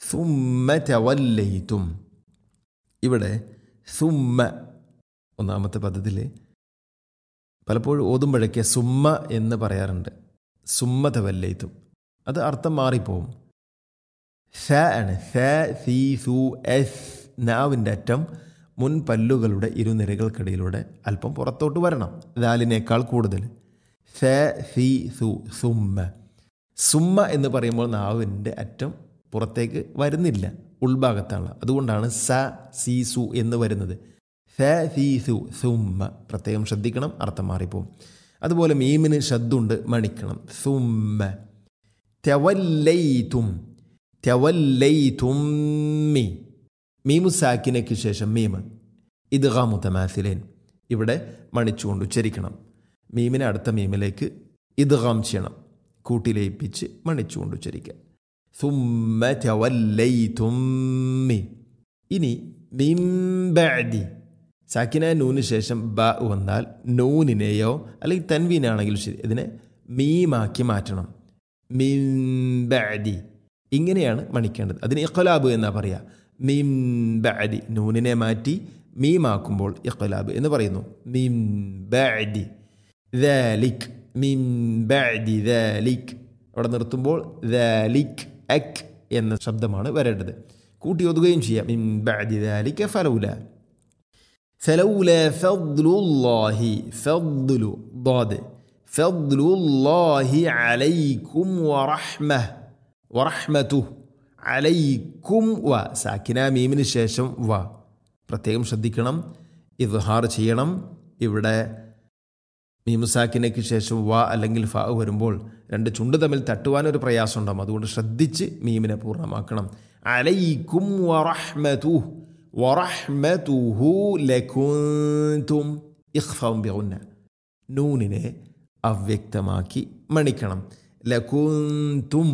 സുമ്മ തവല്ലയിത്തും ഇവിടെ സുമ്മ ഒന്നാമത്തെ പദത്തിൽ പലപ്പോഴും ഓതുമ്പോഴൊക്കെ സുമ്മ എന്ന് പറയാറുണ്ട് സുമ്മ തവല്ലയിത്തും അത് അർത്ഥം മാറിപ്പോവും ഷ ആണ് ഷ സി സു എസ് നാവിൻ്റെ അറ്റം മുൻ പല്ലുകളുടെ ഇരുനിരകൾക്കിടയിലൂടെ അല്പം പുറത്തോട്ട് വരണം ദാലിനേക്കാൾ കൂടുതൽ ഷ സി സു സുമ്മ സുമ്മ എന്ന് പറയുമ്പോൾ നാവിൻ്റെ അറ്റം പുറത്തേക്ക് വരുന്നില്ല ഉൾഭാഗത്താണ് അതുകൊണ്ടാണ് സ സി സു എന്ന് വരുന്നത് സ സി സു സുമ്മ പ്രത്യേകം ശ്രദ്ധിക്കണം അർത്ഥം മാറിപ്പോവും അതുപോലെ മീമിന് ശബ്ദമുണ്ട് മണിക്കണം സുമ്മ തെവല്ലൈതും തെവല്ലൈതുമ്മി മീമു സാക്കിനയ്ക്ക് ശേഷം മീമ് ഇദ്ഗാ മുത്തമാസിലേൻ ഇവിടെ മണിച്ചുകൊണ്ട് ഉച്ചരിക്കണം മീമിനെ അടുത്ത മീമിലേക്ക് ഇദ്ഗാം ചെയ്യണം കൂട്ടിലയിപ്പിച്ച് മണിച്ചുകൊണ്ട് ഉച്ചരിക്കുക സുമ്മ തെവല്ലൈതുമ്മി ഇനി മിംബഅദി സാക്കിന നൂന് ശേഷം ബ വന്നാൽ നൂനിനെയോ അല്ലെങ്കിൽ തൻവീനാണെങ്കിൽ ശരി ഇതിനെ മീമാക്കി മാറ്റണം മിംബഅദി ഇങ്ങനെയാണ് മണിക്കേണ്ടത് അതിന് ഇഖ്ലാബ് എന്നാ പറയുക മിംബഅദി നൂനിനെ മാറ്റി മീമാക്കുമ്പോൾ ഇഖ്ലാബ് എന്ന് പറയുന്നു മിംബഅദി ذلك മിൻ ബഅദി ذلك അവിടെ നിർത്തുമ്പോൾ ذلك അക് എന്ന ശബ്ദമാണ് വരേണ്ടത് കൂട്ടി ഒതുകയും ചെയ്യാം മിൻ ബഅദി ذلك فلولا فلولا فضل الله فضل ضاد فضل الله عليكم ورحمة ورحمته عليكم വ സാക്കിന മീമിന് ശേഷം വ പ്രത്യേകം ശ്രദ്ധിക്കണം ഇദ്ഹാർ ചെയ്യണം ഇവിടെ മീമുസാക്കിനയ്ക്ക് ശേഷം വ അല്ലെങ്കിൽ ഫ വരുമ്പോൾ രണ്ട് ചുണ്ട് തമ്മിൽ തട്ടുവാനൊരു പ്രയാസം ഉണ്ടാകും അതുകൊണ്ട് ശ്രദ്ധിച്ച് മീമിനെ പൂർണ്ണമാക്കണം അലൈക്കും വറഹ്മതു വറഹ്മതുഹു ലകുന്തും ഇഖ്ഫാം ബിഗുന്ന നൂനിനെ അവ്യക്തമാക്കി മണിക്കണം ലകുന്തും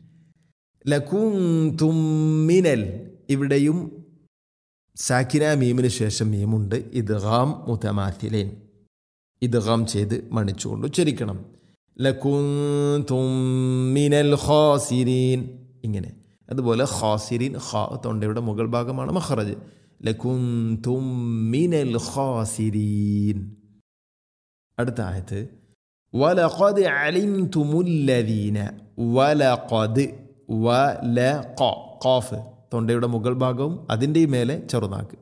ലകുന്തും മിനൽ ഇവിടെയും സാക്കിന മീമിന് ശേഷം മീമുണ്ട് ഇദ്ഗാം മുതമാത്തിലേൻ ഇദ്ഗാം ചെയ്ത് മണിച്ചുകൊണ്ട് ഉച്ചരിക്കണം ലകുന്തും മിനൽ ഖാസിരീൻ ഇങ്ങനെ അതുപോലെ ഖാസിരീൻ ഖാ തൊണ്ടയുടെ മുകൾ ഭാഗമാണ് മഖറജ് ലകുന്തും മിനൽ ഖാസിരീൻ അടുത്ത ആയത്ത് വലഖദ് അലിംതുമുല്ലദീന വലഖദ് വലഖ ഖാഫ് തൊണ്ടയുടെ മുകൾ ഭാഗവും അതിൻ്റെ മേലെ ചെറുനാക്ക്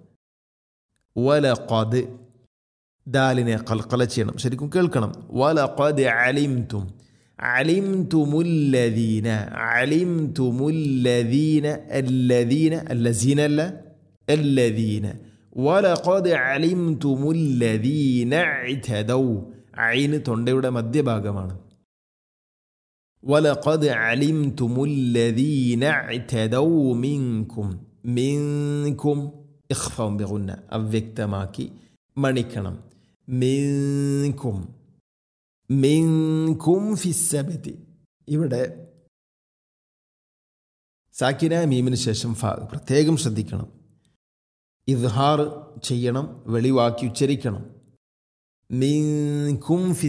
വലഖദ് ദാലിനെ കൽക്കല ചെയ്യണം ശരിക്കും കേൾക്കണം വലഖദ് അലിംതും അലിംതുമുല്ലദീന അലിംതുമുല്ലദീന അല്ലദീന അല്ലസീന അല്ല അല്ലദീന വലഖദ് അലിംതുമുല്ലദീന ഇതദൗ ഐന് തൊണ്ടയുടെ മധ്യഭാഗമാണ് വലഖദ് അലിംതുമുല്ലദീന ഇതദൗ മിൻകും മിൻകും ഇഖ്ഫം ബിഗുന്ന അവ്യക്തമാക്കി മണിക്കണം മിൻകും മിൻകും ഫിസ്സബത്തി ഇവിടെ സാക്കിന മീമിന് ശേഷം ഫ പ്രത്യേകം ശ്രദ്ധിക്കണം ഇദ്ഹാർ ചെയ്യണം വെളിവാക്കി ഉച്ചരിക്കണം മിൻകും ഫി